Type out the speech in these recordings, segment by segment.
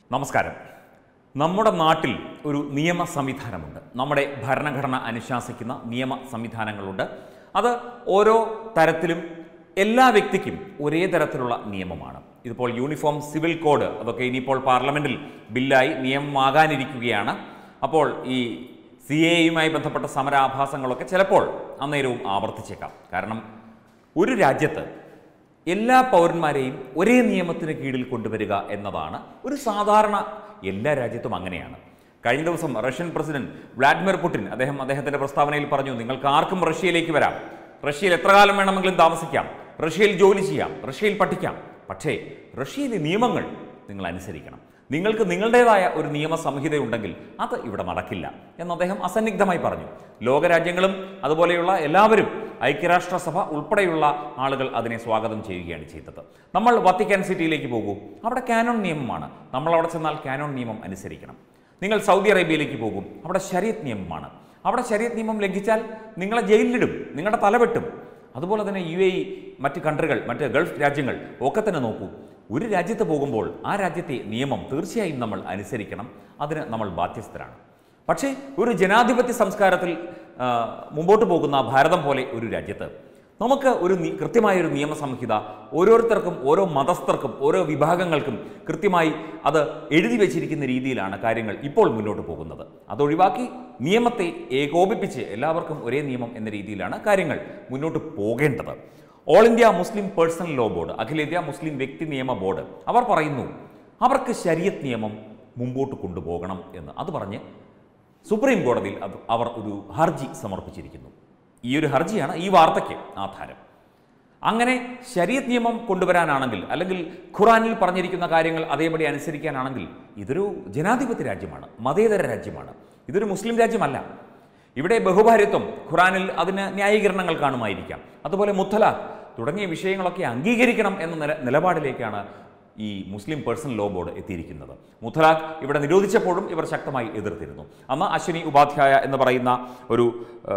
നമസ്കാരം നമ്മുടെ നാട്ടിൽ ഒരു നിയമ സംവിധാനമുണ്ട് നമ്മുടെ ഭരണഘടന അനുശാസിക്കുന്ന നിയമ സംവിധാനങ്ങളുണ്ട് അത് ഓരോ തരത്തിലും എല്ലാ വ്യക്തിക്കും ഒരേ തരത്തിലുള്ള നിയമമാണ് ഇതിപ്പോൾ യൂണിഫോം സിവിൽ കോഡ് അതൊക്കെ ഇനിയിപ്പോൾ പാർലമെൻറ്റിൽ ബില്ലായി നിയമമാകാനിരിക്കുകയാണ് അപ്പോൾ ഈ സി എയുമായി ബന്ധപ്പെട്ട സമരാഭാസങ്ങളൊക്കെ ചിലപ്പോൾ അന്നേരവും ആവർത്തിച്ചേക്കാം കാരണം ഒരു രാജ്യത്ത് എല്ലാ പൗരന്മാരെയും ഒരേ നിയമത്തിന് കീഴിൽ കൊണ്ടുവരിക എന്നതാണ് ഒരു സാധാരണ എല്ലാ രാജ്യത്തും അങ്ങനെയാണ് കഴിഞ്ഞ ദിവസം റഷ്യൻ പ്രസിഡന്റ് വ്ളാഡിമിർ പുടിൻ അദ്ദേഹം അദ്ദേഹത്തിന്റെ പ്രസ്താവനയിൽ പറഞ്ഞു നിങ്ങൾക്ക് ആർക്കും റഷ്യയിലേക്ക് വരാം റഷ്യയിൽ എത്ര കാലം വേണമെങ്കിലും താമസിക്കാം റഷ്യയിൽ ജോലി ചെയ്യാം റഷ്യയിൽ പഠിക്കാം പക്ഷേ റഷ്യയിലെ നിയമങ്ങൾ നിങ്ങൾ അനുസരിക്കണം നിങ്ങൾക്ക് നിങ്ങളുടേതായ ഒരു നിയമ സംഹിതയുണ്ടെങ്കിൽ അത് ഇവിടെ നടക്കില്ല എന്ന് അദ്ദേഹം അസന്നിഗ്ധമായി പറഞ്ഞു ലോകരാജ്യങ്ങളും അതുപോലെയുള്ള എല്ലാവരും ഐക്യരാഷ്ട്രസഭ ഉൾപ്പെടെയുള്ള ആളുകൾ അതിനെ സ്വാഗതം ചെയ്യുകയാണ് ചെയ്തത് നമ്മൾ വത്തിക്കാൻ സിറ്റിയിലേക്ക് പോകൂ അവിടെ കാനോൺ നിയമമാണ് നമ്മൾ അവിടെ ചെന്നാൽ കാനോൺ നിയമം അനുസരിക്കണം നിങ്ങൾ സൗദി അറേബ്യയിലേക്ക് പോകും അവിടെ ശരീഅത്ത് നിയമമാണ് അവിടെ ശരീഅത്ത് നിയമം ലംഘിച്ചാൽ നിങ്ങളെ ജയിലിലിടും നിങ്ങളുടെ തലവെട്ടും അതുപോലെ തന്നെ യു എ ഇ മറ്റ് കൺട്രികൾ മറ്റ് ഗൾഫ് രാജ്യങ്ങൾ ഒക്കെ തന്നെ നോക്കൂ ഒരു രാജ്യത്ത് പോകുമ്പോൾ ആ രാജ്യത്തെ നിയമം തീർച്ചയായും നമ്മൾ അനുസരിക്കണം അതിന് നമ്മൾ ബാധ്യസ്ഥരാണ് പക്ഷേ ഒരു ജനാധിപത്യ സംസ്കാരത്തിൽ ആ, മുമ്പോട്ട് പോകുന്ന ഭാരതം പോലെ ഒരു രാജ്യത്ത് നമുക്ക് ഒരു നി- കൃത്യമായൊരു നിയമസംഹിത ഓരോരുത്തർക്കും ഓരോ മതസ്ഥർക്കും ഓരോ വിഭാഗങ്ങൾക്കും കൃത്യമായി അത് എഴുതി വെച്ചിരിക്കുന്ന രീതിയിലാണ് കാര്യങ്ങൾ ഇപ്പോൾ മുന്നോട്ട് പോകുന്നത് അതൊഴിവാക്കി നിയമത്തെ ഏകോപിപ്പിച്ച് എല്ലാവർക്കും ഒരേ നിയമം എന്ന രീതിയിലാണ് കാര്യങ്ങൾ മുന്നോട്ട് പോകേണ്ടത് all India Muslim personal law board അഖിലേന്ത്യാ മുസ്ലിം വ്യക്തി നിയമ ബോർഡ് അവർ പറയുന്നു അവർക്ക് ശരീഅത്ത് നിയമം മുമ്പോട്ട് കൊണ്ടുപോകണം എന്ന് അത് പറഞ്ഞ് സുപ്രീം കോടതിയിൽ അത് അവർ ഒരു ഹർജി സമർപ്പിച്ചിരിക്കുന്നു ഈ ഒരു ഹർജിയാണ് ഈ വാർത്തയ്ക്ക് ആധാരം അങ്ങനെ ശരീഅത്ത് നിയമം കൊണ്ടുവരാനാണെങ്കിൽ അല്ലെങ്കിൽ ഖുറാനിൽ പറഞ്ഞിരിക്കുന്ന കാര്യങ്ങൾ അതേപടി അനുസരിക്കാനാണെങ്കിൽ ഇതൊരു ജനാധിപത്യ രാജ്യമാണ് മതേതര രാജ്യമാണ് ഇതൊരു മുസ്ലിം രാജ്യമല്ല ഇവിടെ ബഹുഭാര്യത്വം ഖുറാനിൽ അതിന് ന്യായീകരണങ്ങൾ കാണുമായിരിക്കാം അതുപോലെ മുത്തലാഖ് തുടങ്ങിയ വിഷയങ്ങളൊക്കെ അംഗീകരിക്കണം എന്ന നില നിലപാടിലേക്കാണ് ഈ മുസ്ലിം പേഴ്സണൽ ലോ ബോർഡ് എത്തിയിരിക്കുന്നത് മുത്തലാഖ് ഇവിടെ നിരോധിച്ചപ്പോഴും ഇവർ ശക്തമായി എതിർത്തിരുന്നു അന്ന് അശ്വിനി ഉപാധ്യായ എന്ന് പറയുന്ന ഒരു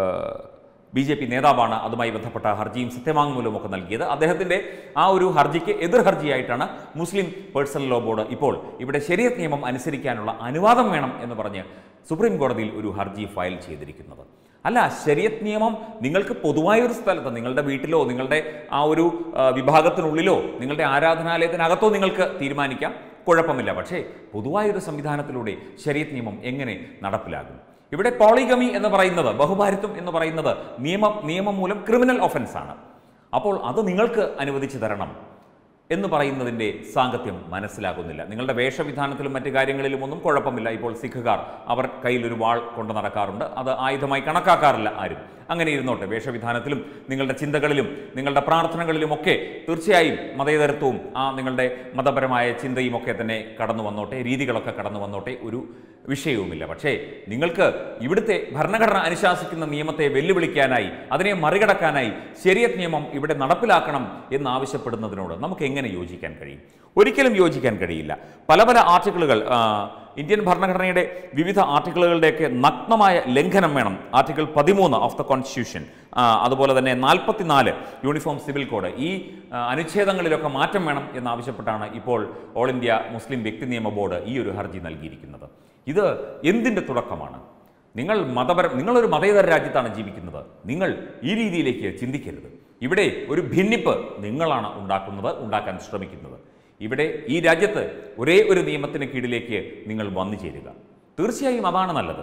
ബി ജെ പി നേതാവാണ് അതുമായി ബന്ധപ്പെട്ട ഹർജിയും സത്യവാങ്മൂലവും ഒക്കെ നൽകിയത് അദ്ദേഹത്തിന്റെ ആ ഒരു ഹർജിക്ക് എതിർ ഹർജിയായിട്ടാണ് മുസ്ലിം പേഴ്സണൽ ലോ ബോർഡ് ഇപ്പോൾ ഇവിടെ ശരീഅത്ത് നിയമം അനുസരിക്കാനുള്ള അനുവാദം വേണം എന്ന് പറഞ്ഞ് സുപ്രീം കോടതിയിൽ ഒരു ഹർജി ഫയൽ ചെയ്തിരിക്കുന്നത് അല്ല ശരീഅത്ത് നിയമം നിങ്ങൾക്ക് പൊതുവായൊരു സ്ഥലത്ത് നിങ്ങളുടെ വീട്ടിലോ നിങ്ങളുടെ ആ ഒരു ആ, വിഭാഗത്തിനുള്ളിലോ നിങ്ങളുടെ ആരാധനാലയത്തിനകത്തോ നിങ്ങൾക്ക് തീരുമാനിക്കാം കുഴപ്പമില്ല പക്ഷേ പൊതുവായൊരു സംവിധാനത്തിലൂടെ ശരീഅത്ത് നിയമം എങ്ങനെ നടപ്പിലാകും ഇവിടെ പോളിഗമി എന്ന് പറയുന്നത് ബഹുഭാരിത്വം എന്ന് പറയുന്നത് നിയമം നിയമം മൂലം ക്രിമിനൽ ഒഫൻസ് ആണ് അപ്പോൾ അത് നിങ്ങൾക്ക് അനുവദിച്ചു തരണം എന്ന് പറയുന്നതിൻ്റെ സാങ്കത്യം മനസ്സിലാകുന്നില്ല നിങ്ങളുടെ വേഷവിധാനത്തിലും മറ്റു കാര്യങ്ങളിലും ഒന്നും കുഴപ്പമില്ല ഇപ്പോൾ സിഖുകാർ അവർ കയ്യിൽ ഒരു വാൾ കൊണ്ട് നടക്കാറുണ്ട് അത് ആയുധമായി കണക്കാക്കാറില്ല ആരും അങ്ങനെ ഇരുന്നോട്ടെ വേഷവിധാനത്തിലും നിങ്ങളുടെ ചിന്തകളിലും നിങ്ങളുടെ പ്രാർത്ഥനകളിലും ഒക്കെ തീർച്ചയായും മതേതരത്വവും ആ നിങ്ങളുടെ മതപരമായ ചിന്തയും ഒക്കെ തന്നെ കടന്നു വന്നോട്ടെ രീതികളൊക്കെ കടന്നു വന്നോട്ടെ ഒരു വിഷയവുമില്ല പക്ഷേ നിങ്ങൾക്ക് ഇവിടുത്തെ ഭരണഘടന അനുശാസിക്കുന്ന നിയമത്തെ വെല്ലുവിളിക്കാനായി അതിനെ മറികടക്കാനായി ശരിയത്ത് നിയമം ഇവിടെ നടപ്പിലാക്കണം എന്നാവശ്യപ്പെടുന്നതിനോട് നമുക്ക് എങ്ങനെ യോജിക്കാൻ കഴിയും ഒരിക്കലും യോജിക്കാൻ കഴിയില്ല പല പല ആർട്ടിക്കിളുകൾ ആ, ഇന്ത്യൻ ഭരണഘടനയുടെ വിവിധ ആർട്ടിക്കിളുകളുടെയൊക്കെ നഗ്നമായ ലംഘനം വേണം ആർട്ടിക്കിൾ പതിമൂന്ന് ഓഫ് ദ കോൺസ്റ്റിറ്റ്യൂഷൻ അതുപോലെ തന്നെ നാൽപ്പത്തിനാല് യൂണിഫോം സിവിൽ കോഡ് ഈ ആ, അനുച്ഛേദങ്ങളിലൊക്കെ മാറ്റം വേണം എന്നാവശ്യപ്പെട്ടാണ് ഇപ്പോൾ ഓൾ ഇന്ത്യ മുസ്ലിം വ്യക്തി നിയമ ബോർഡ് ഈ ഒരു ഹർജി നൽകിയിരിക്കുന്നത് ഇത് എന്തിൻ്റെ തുടക്കമാണ് നിങ്ങൾ മതപര നിങ്ങളൊരു മതേതര രാജ്യത്താണ് ജീവിക്കുന്നത് നിങ്ങൾ ഈ രീതിയിലേക്ക് ചിന്തിക്കരുത് ഇവിടെ ഒരു ഭിന്നിപ്പ് നിങ്ങളാണ് ഉണ്ടാക്കുന്നത് ഉണ്ടാക്കാൻ ശ്രമിക്കുന്നത് ഇവിടെ ഈ രാജ്യത്ത് ഒരേ ഒരു നിയമത്തിന് കീഴിലേക്ക് നിങ്ങൾ വന്നു ചേരുക തീർച്ചയായും അതാണ് നല്ലത്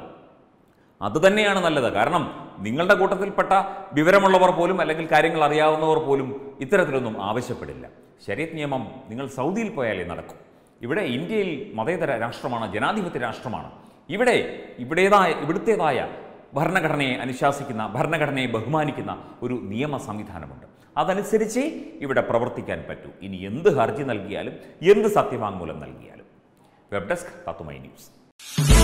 അത് തന്നെയാണ് നല്ലത് കാരണം നിങ്ങളുടെ കൂട്ടത്തിൽപ്പെട്ട വിവരമുള്ളവർ പോലും അല്ലെങ്കിൽ കാര്യങ്ങൾ അറിയാവുന്നവർ പോലും ഇത്തരത്തിലൊന്നും ആവശ്യപ്പെടില്ല ശരീഅത്ത് നിയമം നിങ്ങൾ സൗദിയിൽ പോയാലേ നടക്കും ഇവിടെ ഇന്ത്യയിൽ മതേതര രാഷ്ട്രമാണ് ജനാധിപത്യ രാഷ്ട്രമാണ് ഇവിടെ ഇവിടേതായ ഇവിടുത്തേതായ ഭരണഘടനയെ അനുശാസിക്കുന്ന ഭരണഘടനയെ ബഹുമാനിക്കുന്ന ഒരു നിയമ സംവിധാനമുണ്ട് അതനുസരിച്ചേ ഇവിടെ പ്രവർത്തിക്കാൻ പറ്റൂ ഇനി എന്ത് ഹർജി നൽകിയാലും എന്ത് സത്യവാങ്മൂലം നൽകിയാലും വെബ് ഡെസ്ക് തത്തുമൈ ന്യൂസ്